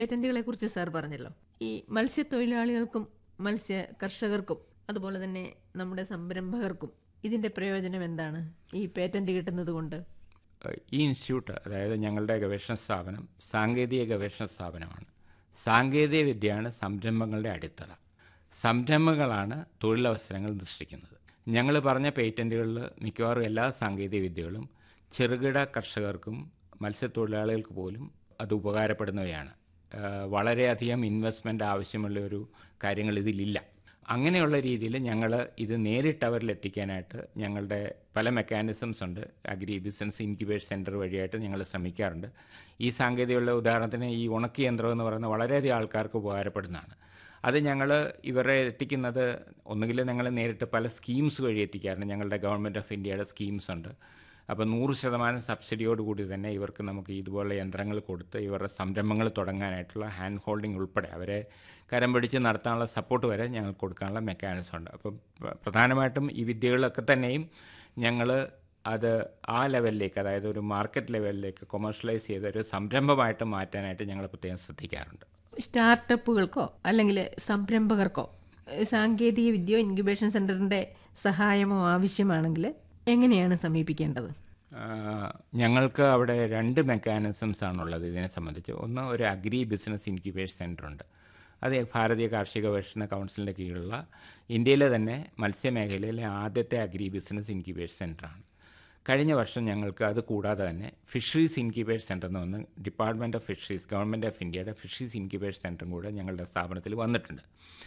പേറ്റന്റുകളെ കുറിച്ച് സാർ പറഞ്ഞല്ലോ ഈ മത്സ്യത്തൊഴിലാളികൾക്കും മത്സ്യ കർഷകർക്കും അതുപോലെ തന്നെ നമ്മുടെ സംരംഭകർക്കും ഇതിന്റെ പ്രയോജനം എന്താണ് ഈ പേറ്റന്റ് കിട്ടുന്നത് കൊണ്ട് ഈ ഇൻസ്റ്റിറ്റ്യൂട്ട് അതായത് ഞങ്ങളുടെ ഗവേഷണ സ്ഥാപനം സാങ്കേതിക ഗവേഷണ സ്ഥാപനമാണ് സാങ്കേതിക വിദ്യയാണ് സംരംഭങ്ങളുടെ അടിത്തറ സംരംഭങ്ങളാണ് തൊഴിലവസരങ്ങൾ സൃഷ്ടിക്കുന്നത് ഞങ്ങൾ പറഞ്ഞ പേറ്റൻറ്റുകളിൽ മിക്കവാറും എല്ലാ സാങ്കേതിക വിദ്യകളും ചെറുകിട കർഷകർക്കും മത്സ്യത്തൊഴിലാളികൾക്ക് പോലും അത് ഉപകാരപ്പെടുന്നവയാണ് ഏഹ് വളരെയധികം ഇൻവെസ്റ്റ്മെൻ്റ് ആവശ്യമുള്ള ഒരു കാര്യങ്ങൾ ഇതിലില്ല അങ്ങനെയുള്ള രീതിയിൽ ഞങ്ങൾ ഇത് നേരിട്ട് അവരിൽ എത്തിക്കാനായിട്ട് ഞങ്ങളുടെ പല മെക്കാനിസംസ് ഉണ്ട് അഗ്രി ബിസിനസ് ഇൻക്യുബേറ്റ് സെൻറ്റർ വഴിയായിട്ട് ഞങ്ങൾ ശ്രമിക്കാറുണ്ട് ഈ സാങ്കേതികമുള്ള ഉദാഹരണത്തിന് ഈ ഉണക്കി യന്ത്രം എന്ന് പറയുന്നത് വളരെയധികം ആൾക്കാർക്ക് ഉപകാരപ്പെടുന്നതാണ് അത് ഞങ്ങൾ ഇവരെ എത്തിക്കുന്നത് ഒന്നുകിൽ ഞങ്ങൾ നേരിട്ട് പല സ്കീംസ് വഴി എത്തിക്കാറുണ്ട് ഞങ്ങളുടെ ഗവൺമെൻറ് ഓഫ് ഇന്ത്യയുടെ സ്കീംസ് ഉണ്ട് അപ്പോൾ നൂറ് ശതമാനം സബ്സിഡിയോട് കൂടി തന്നെ ഇവർക്ക് നമുക്ക് ഇതുപോലെ യന്ത്രങ്ങൾ കൊടുത്ത് ഇവരുടെ സംരംഭങ്ങൾ തുടങ്ങാനായിട്ടുള്ള ഹാൻഡ് ഹോൾഡിംഗ് ഉൾപ്പെടെ അവരെ കരം പിടിച്ച് നടത്താനുള്ള സപ്പോർട്ട് വരെ ഞങ്ങൾ കൊടുക്കാനുള്ള മെക്കാനിസം ഉണ്ട് അപ്പം പ്ര- പ്രധാനമായിട്ടും ഈ വിദ്യകളൊക്കെ തന്നെയും ഞങ്ങൾ അത് ആ ലെവലിലേക്ക് അതായത് ഒരു മാർക്കറ്റ് ലെവലിലേക്ക് കൊമേഴ്ഷ്യലൈസ് ചെയ്ത ഒരു സംരംഭമായിട്ട് മാറ്റാനായിട്ട് ഞങ്ങൾ പ്രത്യേകം ശ്രദ്ധിക്കാറുണ്ട് സ്റ്റാർട്ടപ്പുകൾക്കോ അല്ലെങ്കിൽ സംരംഭകർക്കോ ഏഹ് സാങ്കേതിക വിദ്യയോ ഇൻക്യുബേഷൻ സെന്ററിന്റെ സഹായമോ ആവശ്യമാണെങ്കിൽ എങ്ങനെയാണ് സമീപിക്കേണ്ടത് ആ, ഞങ്ങൾക്ക് അവിടെ രണ്ട് മെക്കാനിസംസ് ആണുള്ളത് ഇതിനെ സംബന്ധിച്ച് ഒന്ന് ഒരു അഗ്രി ബിസിനസ് ഇൻക്യുബേഷൻ സെൻ്റർ ഉണ്ട് അത് ഭാരതീയ കാർഷിക ഗവേഷണ കൗൺസിലിൻ്റെ കീഴിലുള്ള ഇന്ത്യയിലെ തന്നെ മത്സ്യമേഖലയിലെ ആദ്യത്തെ അഗ്രി ബിസിനസ് ഇൻക്യുബേഷൻ സെൻ്ററാണ് കഴിഞ്ഞ വർഷം ഞങ്ങൾക്ക് അത് കൂടാതെ തന്നെ ഫിഷറീസ് ഇൻക്യുബേഷൻ സെൻ്റർ എന്ന് പറഞ്ഞ് department of fisheries government of ഇന്ത്യയുടെ ഫിഷറീസ് ഇൻക്യുബേഷൻ സെൻ്ററും കൂടെ ഞങ്ങളുടെ സ്ഥാപനത്തിൽ വന്നിട്ടുണ്ട്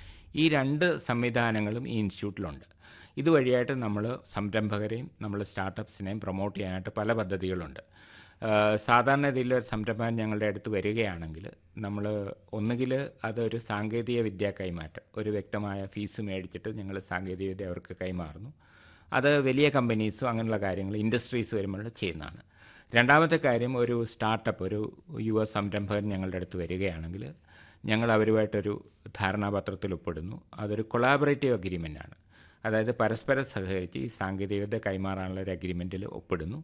ഈ രണ്ട് സംവിധാനങ്ങളും ഈ ഇൻസ്റ്റിറ്റ്യൂട്ടിലുണ്ട് ഇതുവഴിയായിട്ട് നമ്മൾ സംരംഭകരെയും നമ്മൾ സ്റ്റാർട്ടപ്സിനെയും പ്രൊമോട്ട് ചെയ്യാനായിട്ട് പല പദ്ധതികളുണ്ട് ആഹ് സാധാരണ രീതിയിൽ ഒരു സംരംഭം ഞങ്ങളുടെ അടുത്ത് വരികയാണെങ്കിൽ നമ്മൾ ഒന്നുകിൽ അതൊരു സാങ്കേതിക വിദ്യ കൈമാറ്റം ഒരു വ്യക്തമായ ഫീസ് മേടിച്ചിട്ട് ഞങ്ങൾ സാങ്കേതിക വിദ്യ അവർക്ക് കൈമാറുന്നു അത് വലിയ കമ്പനീസും അങ്ങനെയുള്ള കാര്യങ്ങൾ ഇൻഡസ്ട്രീസ് വരുമ്പോൾ ചെയ്യുന്നതാണ് രണ്ടാമത്തെ കാര്യം ഒരു സ്റ്റാർട്ടപ്പ് ഒരു യുവ സംരംഭകൻ ഞങ്ങളുടെ അടുത്ത് വരികയാണെങ്കിൽ ഞങ്ങൾ അവരുമായിട്ടൊരു ധാരണാപത്രത്തിൽ ഒപ്പിടുന്നു അതൊരു കൊളാബറേറ്റീവ് അഗ്രിമെൻ്റ് ആണ് അതായത് പരസ്പരം സഹകരിച്ച് ഈ സാങ്കേതികവിദ്യ കൈമാറാനുള്ള ഒരു അഗ്രിമെൻറ്റിൽ ഒപ്പിടുന്നു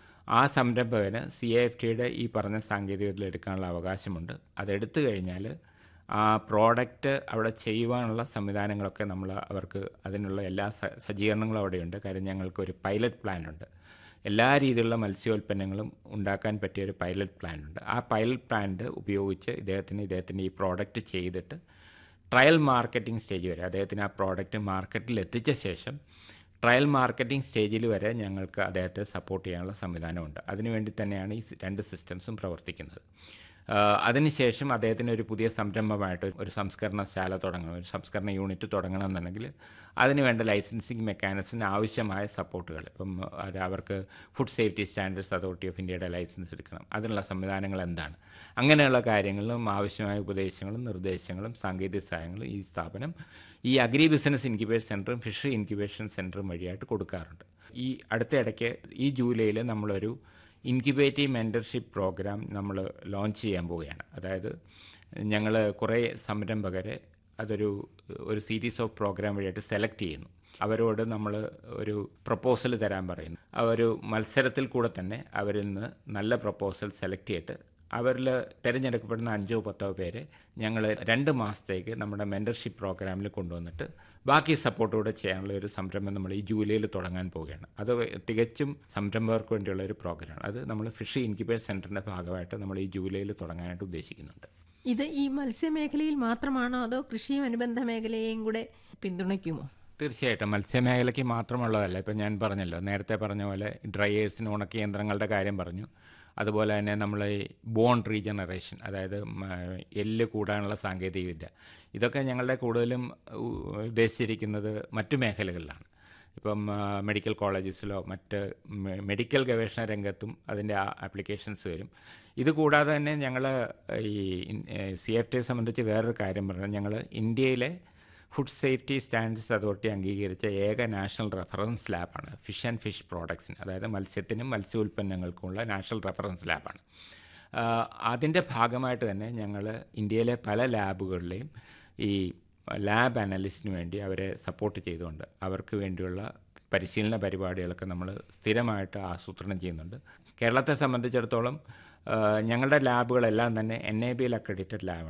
ആ സംരംഭകന് സി എ എഫ് ടിയുടെ ഈ പറഞ്ഞ സാങ്കേതികവിദ്യ എടുക്കാനുള്ള അവകാശമുണ്ട് അതെടുത്തു കഴിഞ്ഞാൽ ആ പ്രോഡക്റ്റ് അവിടെ ചെയ്യുവാനുള്ള സംവിധാനങ്ങളൊക്കെ നമ്മൾ അവർക്ക് അതിനുള്ള എല്ലാ സ- സജ്ജീകരണങ്ങളും അവിടെയുണ്ട് കാര്യം ഞങ്ങൾക്ക് ഒരു പൈലറ്റ് പ്ലാൻ ഉണ്ട് എല്ലാ രീതിയിലുള്ള മത്സ്യോൽപ്പന്നങ്ങളും ഉണ്ടാക്കാൻ പറ്റിയ ഒരു പൈലറ്റ് പ്ലാൻ ഉണ്ട് ആ പൈലറ്റ് പ്ലാന്റ് ഉപയോഗിച്ച് ഇദ്ദേഹത്തിന് ഇദ്ദേഹത്തിൻ്റെ ഈ പ്രോഡക്റ്റ് ചെയ്തിട്ട് ട്രയൽ മാർക്കറ്റിംഗ് സ്റ്റേജ് വരെ അദ്ദേഹത്തിന് ആ പ്രോഡക്റ്റ് മാർക്കറ്റിൽ എത്തിച്ച ശേഷം ട്രയൽ മാർക്കറ്റിംഗ് സ്റ്റേജിൽ വരെ ഞങ്ങൾക്ക് അദ്ദേഹത്തെ സപ്പോർട്ട് ചെയ്യാനുള്ള സംവിധാനമുണ്ട് അതിനുവേണ്ടി തന്നെയാണ് ഈ സ് രണ്ട് സിസ്റ്റംസും പ്രവർത്തിക്കുന്നത് ആഹ് അതിനുശേഷം അദ്ദേഹത്തിന് ഒരു പുതിയ സംരംഭമായിട്ട് ഒരു സംസ്കരണശാല തുടങ്ങണം ഒരു സംസ്കരണ യൂണിറ്റ് തുടങ്ങണം എന്നുണ്ടെങ്കിൽ അതിനുവേണ്ട ലൈസൻസിങ് മെക്കാനിസത്തിന് ആവശ്യമായ സപ്പോർട്ടുകൾ ഇപ്പം അത് അവർക്ക് food safety standards authority of ഇന്ത്യയുടെ ലൈസൻസ് എടുക്കണം അതിനുള്ള സംവിധാനങ്ങൾ എന്താണ് അങ്ങനെയുള്ള കാര്യങ്ങളിലും ആവശ്യമായ ഉപദേശങ്ങളും നിർദ്ദേശങ്ങളും സാങ്കേതിക സഹായങ്ങളും ഈ സ്ഥാപനം ഈ അഗ്രി ബിസിനസ് ഇൻക്യുബേഷൻ സെൻറ്ററും ഫിഷറി ഇൻക്യുബേഷൻ സെൻറ്ററും വഴിയായിട്ട് കൊടുക്കാറുണ്ട് ഈ അടുത്ത ഇടയ്ക്ക് ഈ ജൂലൈയിൽ നമ്മളൊരു ഇൻക്യുബേറ്റീവ് മെൻറ്റർഷിപ്പ് പ്രോഗ്രാം നമ്മൾ ലോഞ്ച് ചെയ്യാൻ പോവുകയാണ് അതായത് ഞങ്ങൾ കുറേ സംരംഭകരെ അതൊരു ഒരു സീരീസ് ഓഫ് പ്രോഗ്രാം വഴിയായിട്ട് സെലക്ട് ചെയ്യുന്നു അവരോട് നമ്മൾ ഒരു പ്രപ്പോസൽ തരാൻ പറയുന്നു ആ ഒരു മത്സരത്തിൽ കൂടെ തന്നെ അവരിൽ നിന്ന് നല്ല പ്രപ്പോസൽ സെലക്ട് ചെയ്തിട്ട് അവരിൽ തിരഞ്ഞെടുക്കപ്പെടുന്ന അഞ്ചോ പത്തോ പേരെ ഞങ്ങൾ രണ്ട് മാസത്തേക്ക് നമ്മുടെ മെൻറ്റർഷിപ്പ് പ്രോഗ്രാമിൽ കൊണ്ടുവന്നിട്ട് ബാക്കി സപ്പോർട്ടോടെ ചെയ്യാനുള്ള ഒരു സംരംഭം നമ്മൾ ഈ ജൂലൈയിൽ തുടങ്ങാൻ പോവുകയാണ് അത് തികച്ചും സംരംഭകർക്ക് വേണ്ടിയുള്ള ഒരു പ്രോഗ്രാമാണ് അത് നമ്മൾ ഫിഷ് ഇൻക്യുബേഷൻ സെൻറ്ററിൻ്റെ ഭാഗമായിട്ട് നമ്മൾ ഈ ജൂലൈയിൽ തുടങ്ങാനായിട്ട് ഉദ്ദേശിക്കുന്നുണ്ട് ഇത് ഈ മത്സ്യമേഖലയിൽ മാത്രമാണോ അതോ കൃഷിയും അനുബന്ധ മേഖലയെയും കൂടെ പിന്തുണയ്ക്കുമോ തീർച്ചയായിട്ടും മത്സ്യമേഖലയ്ക്ക് മാത്രമുള്ളതല്ല ഇപ്പം ഞാൻ പറഞ്ഞല്ലോ നേരത്തെ പറഞ്ഞ പോലെ ഡ്രയേഴ്സിന് ഉണക്കി യന്ത്രങ്ങളുടെ കാര്യം പറഞ്ഞു അതുപോലെ തന്നെ നമ്മൾ ഈ ബോൺ റീജനറേഷൻ അതായത് മ, എല്ല് കൂടാനുള്ള സാങ്കേതികവിദ്യ ഇതൊക്കെ ഞങ്ങളുടെ കൂടുതലും ഉ- ഉദ്ദേശിച്ചിരിക്കുന്നത് മറ്റു മേഖലകളിലാണ് ഇപ്പം ആ, മെഡിക്കൽ കോളേജസിലോ മറ്റ് മെ- മെഡിക്കൽ ഗവേഷണ രംഗത്തും അതിൻ്റെ ആപ്ലിക്കേഷൻസ് വരും ഇത് കൂടാതെ തന്നെ ഞങ്ങൾ ഈ സി എഫ് ടിയെ സംബന്ധിച്ച് വേറൊരു കാര്യം പറഞ്ഞാൽ ഞങ്ങൾ ഇന്ത്യയിലെ ഫുഡ് സേഫ്റ്റി സ്റ്റാൻഡേർഡ്സ് അതോറിറ്റി അംഗീകരിച്ച ഏക നാഷണൽ റെഫറൻസ് ലാബാണ് ഫിഷ് ആൻഡ് ഫിഷ് പ്രോഡക്ട്സിന് അതായത് മത്സ്യത്തിനും മത്സ്യോൽപ്പന്നങ്ങൾക്കുമുള്ള നാഷണൽ റെഫറൻസ് ലാബാണ് അതിൻ്റെ ഭാഗമായിട്ട് തന്നെ ഞങ്ങൾ ഇന്ത്യയിലെ പല ലാബുകളിലെയും ഈ ലാബ് അനലിസ്റ്റിന് വേണ്ടി അവരെ സപ്പോർട്ട് ചെയ്തുകൊണ്ട് അവർക്ക് വേണ്ടിയുള്ള പരിശീലന പരിപാടികളൊക്കെ നമ്മൾ സ്ഥിരമായിട്ട് ആസൂത്രണം ചെയ്യുന്നുണ്ട് കേരളത്തെ സംബന്ധിച്ചിടത്തോളം ഞങ്ങളുടെ ലാബുകളെല്ലാം തന്നെ എൻ എ ബിയിൽ അക്രഡിറ്റഡ് ലാബാണ്